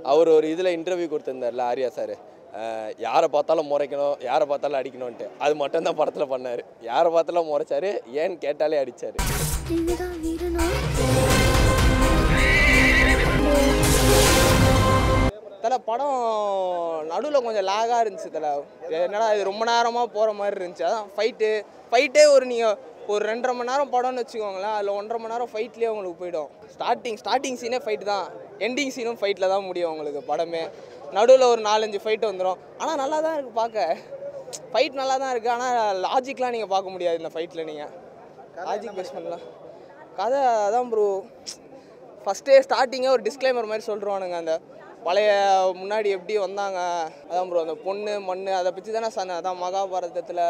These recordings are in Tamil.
அவர் ஒரு இதில் இன்டர்வியூ கொடுத்துருந்தார்ல ஆர்யா சார் யாரை பார்த்தாலும் முறைக்கணும் யாரை பார்த்தாலும் அடிக்கணும்ன்ட்டு அது மட்டும்தான் படத்தில் பண்ணார் யாரை பார்த்தாலும் முறைச்சாரு ஏன்னு கேட்டாலே அடித்தார் நீங்கதான் வீரனா தல படம் நடுவில் கொஞ்சம் லாகாக இருந்துச்சு தல என்னடா இது ரொம்ப நேரமாக போகிற மாதிரி இருந்துச்சு அதான் ஃபைட்டு ஃபைட்டே ஒரு நீங்கள் ஒரு ரெண்டரை மணி நேரம் படம்னு வச்சுக்கோங்களேன் அதில் ஒன்றரை மணி நேரம் ஃபைட்லேயே உங்களுக்கு போயிடும் ஸ்டார்டிங் ஸ்டார்டிங் சீனே ஃபைட் தான் எண்டிங் சீனும் ஃபைட்டில் தான் முடியும் உங்களுக்கு படமே நடுவில் ஒரு நாலஞ்சு ஃபைட் வந்துடும் ஆனால் நல்லா தான் இருக்குது பார்க்க ஃபைட் நல்லா தான் இருக்குது ஆனால் லாஜிக்லாம் நீங்கள் பார்க்க முடியாது இந்த ஃபைட்டில் நீங்கள் லாஜிக் பேஸ் பண்ணலாம் கதை அதான் ப்ரோ ஃபஸ்ட்டே ஸ்டார்டிங்கே ஒரு டிஸ்க்ளைமர் மாதிரி சொல்லிருவானுங்க அந்த பழைய முன்னாடி எப்படி வந்தாங்க அதான் ப்ரோ அந்த பொண்ணு மண் அதை பற்றி தானே சண்டை அதான் மகாபாரதத்தில்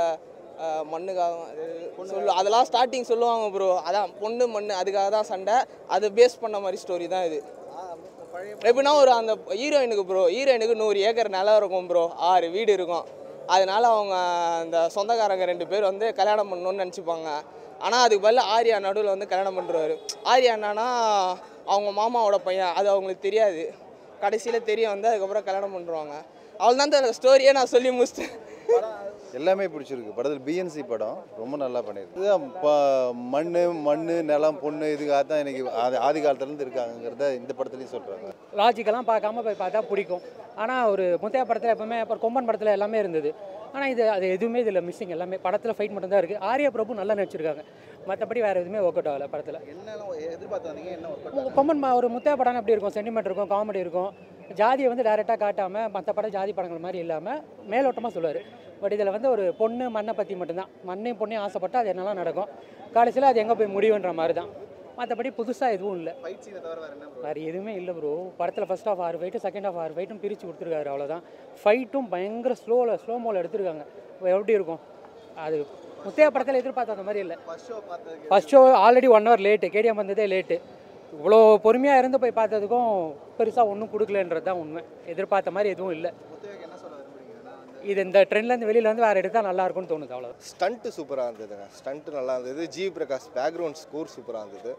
மண்ணுக்காக சொல்லு அதெல்லாம் ஸ்டார்டிங் சொல்லுவாங்க ப்ரோ அதான் பொண்ணு மண் அதுக்காக தான் சண்டை அதை பேஸ் பண்ண மாதிரி ஸ்டோரி தான் இது எப்படின்னா ஒரு அந்த ஹீரோயினுக்கு ப்ரோ ஹீரோயினுக்கு நூறு ஏக்கர் நிலம் இருக்கும் ப்ரோ ஆறு வீடு இருக்கும் அதனால அவங்க அந்த சொந்தக்காரங்க ரெண்டு பேர் வந்து கல்யாணம் பண்ணணும்னு நினச்சிப்பாங்க ஆனால் அதுக்கு பதில் ஆர்யா நடுவில் வந்து கல்யாணம் பண்ணுறாரு ஆர்யா என்னன்னா அவங்க மாமாவோட பையன் அது அவங்களுக்கு தெரியாது கடைசியில் தெரிய வந்து அதுக்கப்புறம் கல்யாணம் பண்ணுறாங்க அவள் தான் அந்த ஸ்டோரியே நான் சொல்லி முடிச்சிட்டேன் எல்லாமே பிடிச்சிருக்கு படத்தில் பிஎன்சி படம் ரொம்ப நல்லா பண்ணியிருக்கு இதுதான் ப மண் மண் நிலம் பொண்ணு இதுக்காக தான் எனக்கு ஆதி ஆதி காலத்துலேருந்து இருக்காங்கங்கிறத இந்த படத்துலையும் சொல்கிறாங்க லாஜிக்கெல்லாம் பார்க்காம போய் பார்த்தா பிடிக்கும் ஆனால் ஒரு முத்தையா படத்தில் எப்பவுமே அப்புறம் கொம்பன் படத்தில் எல்லாமே இருந்தது ஆனால் இது அது எதுவுமே இதில் மிஸ்ஸிங் எல்லாமே படத்தில் ஃபைட் மட்டும்தான் இருக்குது ஆர்யா பிரபு நல்லா நடிச்சிருக்காங்க மற்றபடி வேறு எதுவுமே ஒர்க் அவுட் ஆகலை படத்தில் என்னெல்லாம் எதிர்பார்த்து வந்தீங்க என்ன ஒர்க் கொம்பன் ம- ஒரு முத்தையா படம் எப்படி இருக்கும் சென்டிமெண்ட் இருக்கும் காமெடி இருக்கும் ஜாதியை வந்து டைரெக்டாக காட்டாமல் மற்ற படம் ஜாதி படங்கள் மாதிரி இல்லாமல் மேலோட்டமாக சொல்லுவார் பட் இதில் வந்து ஒரு பொண்ணு மண்ணை பற்றி மட்டும்தான் மண்ணையும் பொண்ணையும் ஆசைப்பட்டு அது என்னெல்லாம் நடக்கும் கடைசியில் அது எங்கே போய் முடியுன்ற மாதிரி தான் மற்றபடி புதுசாக எதுவும் இல்லை ஃபைட் சீனை தவிர வேறு என்ன வேறு எதுவுமே இல்லை ப்ரோ படத்தில் ஃபர்ஸ்ட் ஆஃப் ஆறு ஃபைட்டு செகண்ட் ஆஃப் ஆறு ஃபைட்டும் பிரித்து கொடுத்துருக்காரு அவ்வளோதான் ஃபைட்டும் பயங்கர ஸ்லோவில் ஸ்லோ மோவில் எடுத்திருக்காங்க இப்ப எப்படி இருக்கும் அது முத்தையா படத்தில் எதிர்பார்த்த அந்த மாதிரி இல்லை ஃபர்ஸ்ட் ஷோ பார்த்ததுக்கு first show already one hour late KDM வந்ததே லேட்டு இவ்வளோ பொறுமையாக இருந்து போய் பார்த்ததுக்கும் பெருசாக ஒன்றும் கொடுக்கலன்றது தான் உண்மை எதிர்பார்த்த மாதிரி எதுவும் இல்லை முத்தையாக்கு என்ன சொல்ல விரும்புறீங்க நான் வந்து இது இந்த ட்ரெண்ட்லேருந்து வெளியில் வந்து வேறு எடுத்தால் நல்லா இருக்கும்னு தோணுது அவ்வளோ ஸ்டண்ட்டு சூப்பராக இருந்ததுங்க ஸ்டண்ட்டு நல்லா இருந்தது ஜி பிரகாஷ் பேக்ரவுண்ட் ஸ்கோர் சூப்பராக இருந்தது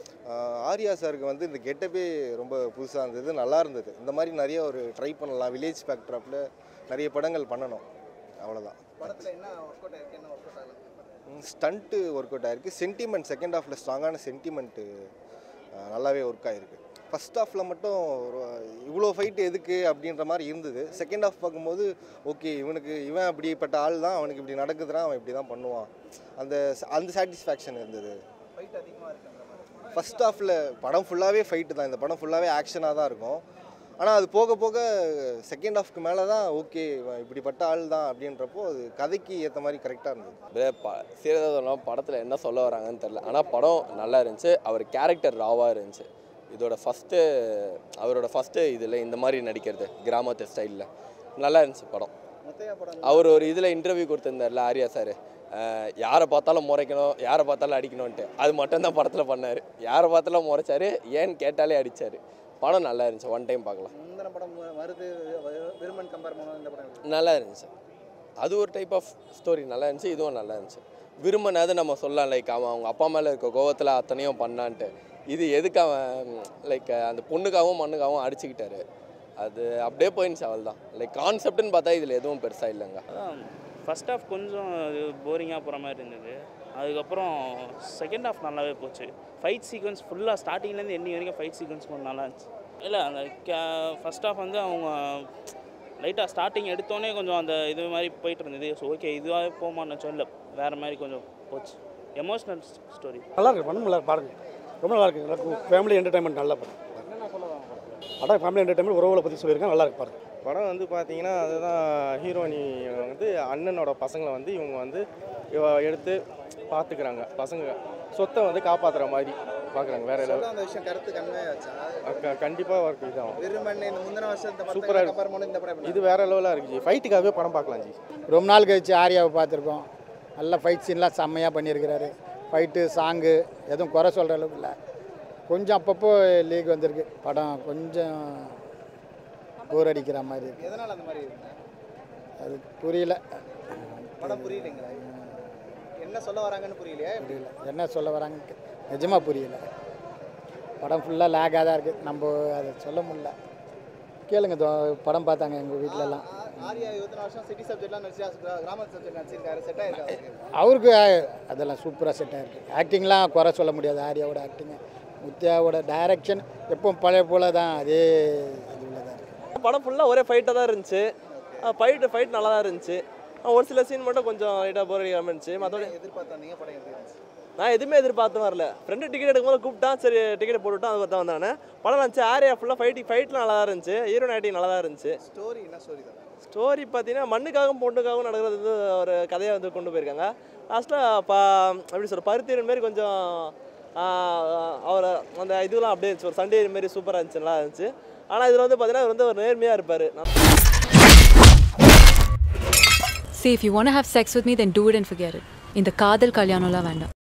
ஆஹ் ஆர்யா சாருக்கு வந்து இந்த கெட்டப்பே ரொம்ப புதுசாக இருந்தது நல்லா இருந்தது இந்த மாதிரி நிறைய ஒரு ட்ரை பண்ணலாம் வில்லேஜ் பேக்ட்ராப்பில் நிறைய படங்கள் பண்ணணும் அவ்வளோதான் படத்தில் என்ன ஒர்க் அவுட் ஆயிருக்கு என்ன ஒர்க் அவுட் ஆகல ஸ்டண்ட்டு ஒர்க் அவுட் ஆயிருக்கு சென்டிமெண்ட் செகண்ட் ஹாஃபில் ஸ்ட்ராங்கான சென்டிமெண்ட்டு நல்லாவே ஒர்க் ஆயிருக்கு ஃபர்ஸ்ட் ஹாஃபில் மட்டும் ஒரு இவ்வளோ ஃபைட் எதுக்கு அப்படின்ற மாதிரி இருந்தது செகண்ட் ஹாஃப் பார்க்கும்போது ஓகே இவனுக்கு இவன் அப்படிப்பட்ட ஆள் தான் அவனுக்கு இப்படி நடக்குதுன்னா அவன் இப்படி தான் பண்ணுவான் அந்த அந்த சாட்டிஸ்ஃபேக்ஷன் இருந்தது ஃபைட் அதிகமாக இருக்குன்ற மாதிரி ஃபர்ஸ்ட் ஹாஃபில் படம் ஃபுல்லாகவே ஃபைட்டு தான் இந்த படம் ஃபுல்லாகவே ஆக்ஷனாக தான் இருக்கும் ஆனால் அது போக போக செகண்ட் ஹாஃப்க்கு மேலே தான் ஓகே இவன் இப்படிப்பட்ட ஆள் தான் அப்படின்றப்போ அது கதைக்கு ஏற்ற மாதிரி கரெக்டாக இருந்தது அப்படியே ப சீரதம் படத்தில் என்ன சொல்ல வராங்கன்னு தெரில ஆனால் படம் நல்லா இருந்துச்சு அவர் கேரக்டர் ராவாக இருந்துச்சு இதோட ஃபஸ்ட்டு அவரோட ஃபஸ்ட்டு இதில் இந்த மாதிரி நடிக்கிறது கிராமத்து ஸ்டைலில் நல்லா இருந்துச்சு படம் முத்தையா படம் அவர் ஒரு இதில் இன்டர்வியூ கொடுத்துருந்தார்ல ஆர்யா சார் யாரை பார்த்தாலும் முறைக்கணும் யாரை பார்த்தாலும் அடிக்கணும்ன்ட்டு அது மட்டும்தான் படத்தில் பண்ணார் யாரை பார்த்தாலும் முறைச்சாரு ஏன்னு கேட்டாலே அடித்தார் படம் நல்லா இருந்துச்சு ஒன் டைம் பார்க்கலாம் முந்தின படம் மு- மருது வ- விருமன் கம்பேர் பண்ணுவோம் இந்த படம் எப்படி? நல்லா இருந்துச்சு அது ஒரு டைப் ஆஃப் ஸ்டோரி நல்லா இருந்துச்சு இதுவும் நல்லா இருந்துச்சு விரும்பினது நம்ம சொல்லலாம் லைக் அவன் அவங்க அப்பா மேலே இருக்க கோவத்தில் அத்தனையும் பண்ணான்ட்டு இது எதுக்கு அவன் லைக் அந்த பொண்ணுக்காகவும் மண்ணுக்காகவும் அடிச்சுக்கிட்டாரு அது அப்படியே போயிடுச்சு அவள் தான் லைக் கான்செப்ட்னு பார்த்தா இதில் எதுவும் பெருசாக இல்லைங்க அதான் ஃபஸ்ட் ஹாஃப் கொஞ்சம் போரிங்காக போகிற மாதிரி இருந்தது அதுக்கப்புறம் செகண்ட் ஹாஃப் நல்லாவே போச்சு ஃபைட் சீக்வன்ஸ் ஃபுல்லாக ஸ்டார்டிங்லேருந்து எண்டிங் வரைக்கும் ஃபைட் சீக்வன்ஸ் கொஞ்சம் நல்லா இருந்துச்சு இல்லை அந்த ஃபஸ்ட் ஹாஃப் வந்து அவங்க லைட்டாக ஸ்டார்டிங் எடுத்தோடனே கொஞ்சம் அந்த இது மாதிரி போயிட்டு இருந்தது ஸோ ஓகே இதுவாகவே போமான்னு வச்சோம் இல்லை வேறு மாதிரி கொஞ்சம் போச்சு எமோஷ்னல் ஸ்டோரி நல்லா இருக்கு படம் நல்லா பாருங்க ரொம்ப நல்லா இருக்கு நல்லா ஃபேமிலி என்டர்டைன்மெண்ட் நல்லா படம் படம் ஃபேமிலி என்டர்டைன்மெண்ட் உறவுகளை பற்றி சொல்லியிருக்கேன் நல்லா இருக்கு பாருங்க படம் வந்து பார்த்தீங்கன்னா அதுதான் ஹீரோயினி வந்து அண்ணனோட பசங்களை வந்து இவங்க வந்து இவ எடுத்து பார்த்துக்கிறாங்க பசங்க சொத்தை வந்து காப்பாற்றுற மாதிரி பார்க்குறாங்க வேற சொல்ல ஏதாவது அந்த விஷயம் கருத்து கண்மையா வச்சா கண்டிப்பாக ஒர்க் இதாகும் விருமன் இந்த முந்தின வருஷம் இந்த Super ஆ படத்தை இருக்கு. கம்பேர் பண்ணி இந்த படம் எப்படி இது வேற லெவலாக இருக்கு ஜி ஃபைட்டுக்காகவே படம் பார்க்கலாம் ஜி ரொம்ப நாள் கழிச்சு ஆர்யாவை பார்த்துருக்கோம் நல்ல ஃபைட் சீன்லாம் செம்மையாக பண்ணியிருக்கிறாரு ஃபைட்டு சாங்கு எதுவும் குறை சொல்கிற அளவுக்கு இல்லை கொஞ்சம் அப்பப்போ லீக் வந்திருக்கு படம் கொஞ்சம் போர் அடிக்கிற மாதிரி இருக்கு எதனால் அந்த மாதிரி இருக்கு அது புரியல படம் புரியலைங்களா என்ன சொல்ல வராங்கன்னு புரியலையா எப்படி புரியல என்ன சொல்ல வராங்கன்னு நிஜமாக புரியல படம் ஃபுல்லாக லேக்காக தான் இருக்குது நம்ம அதை சொல்ல முடியல கேளுங்க தோ- படம் பார்த்தாங்க எங்கள் வீட்டிலலாம் ஆர்யா இருபத்தி வருஷம் சிட்டி சப்ஜெக்ட்லாம் நடிச்சு கிராம சப்ஜெக்ட் நடிச்சிருக்காரு செட் ஆயிருக்காரு அவருக்கு அஹ், அதெல்லாம் சூப்பராக செட் ஆயிருக்கு ஆக்டிங்லாம் குறை சொல்ல முடியாது ஆர்யாவோட ஆக்டிங்கு முத்தியாவோட டைரக்ஷன் எப்பவும் பழைய போல தான் அதே இதுவில் தான் இருக்கு படம் ஃபுல்லாக ஒரே ஃபைட்டாக தான் இருந்துச்சு ஃபைட்டு ஃபைட் நல்லா தான் இருந்துச்சு ஆ, ஒரு சில சீன் மட்டும் கொஞ்சம் லைட்டாக போர் அடிக்காமல் இருந்துச்சு மற்றபடி எதிர்பார்த்தாங்க படம் எப்படி இருந்துச்சு நான் எதுவுமே எதிர்பார்த்து வரல ஃப்ரெண்டு டிக்கெட் எடுக்கும்போது கூப்பிட்டான் சரி டிக்கெட் போட்டுவிட்டான் அது தான் வந்தானே படம் இருந்துச்சு ஆரியா ஃபுல்லாக ஃபைட்டிங் ஃபைட்லாம் நல்லா தான் இருந்துச்சு ஹீரோன் ஆக்டிங் நல்லா தான் இருந்துச்சு ஸ்டோரி என்ன ஸ்டோரி தான் ஸ்டோரி பார்த்தீங்கன்னா மண்ணுக்காகவும் பொண்ணுக்காகவும் நடக்கிறது வந்து ஒரு கதையை வந்து கொண்டு போயிருக்காங்க லாஸ்ட்டில் பா எப்படி சொல்ற பருத்தியன் மாரி கொஞ்சம் அவர் அந்த இதெல்லாம் அப்படியே இருந்துச்சு ஒரு சண்டே மாரி சூப்பராக இருந்துச்சு நல்லா இருந்துச்சு ஆனால் இதில் வந்து பார்த்தீங்கன்னா இவர் வந்து ஒரு நேர்மையாக இருப்பார் See, if you want to have sex with me, then do it and forget it. இந்த காதல் கல்யாணம்லாம் வேண்டாம்